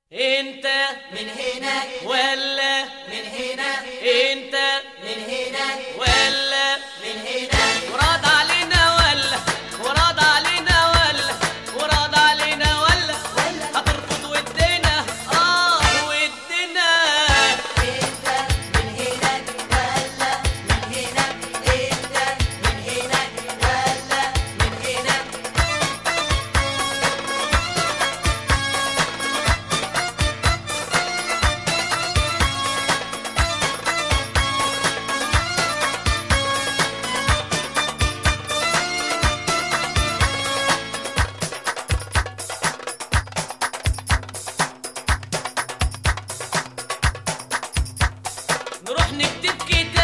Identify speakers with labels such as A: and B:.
A: انت
B: من هنا
A: ولا
B: من هنا
A: انت
B: من هنا
A: ولا
B: من هنا
A: وراد علينا ولا وراد علينا ولا وراد علينا ولا
B: ولا
A: هترفض ودنا اه ودنا
B: انت من هنا ولا من هنا انت من هنا ولا من هنا
A: نروح نكتب كتاب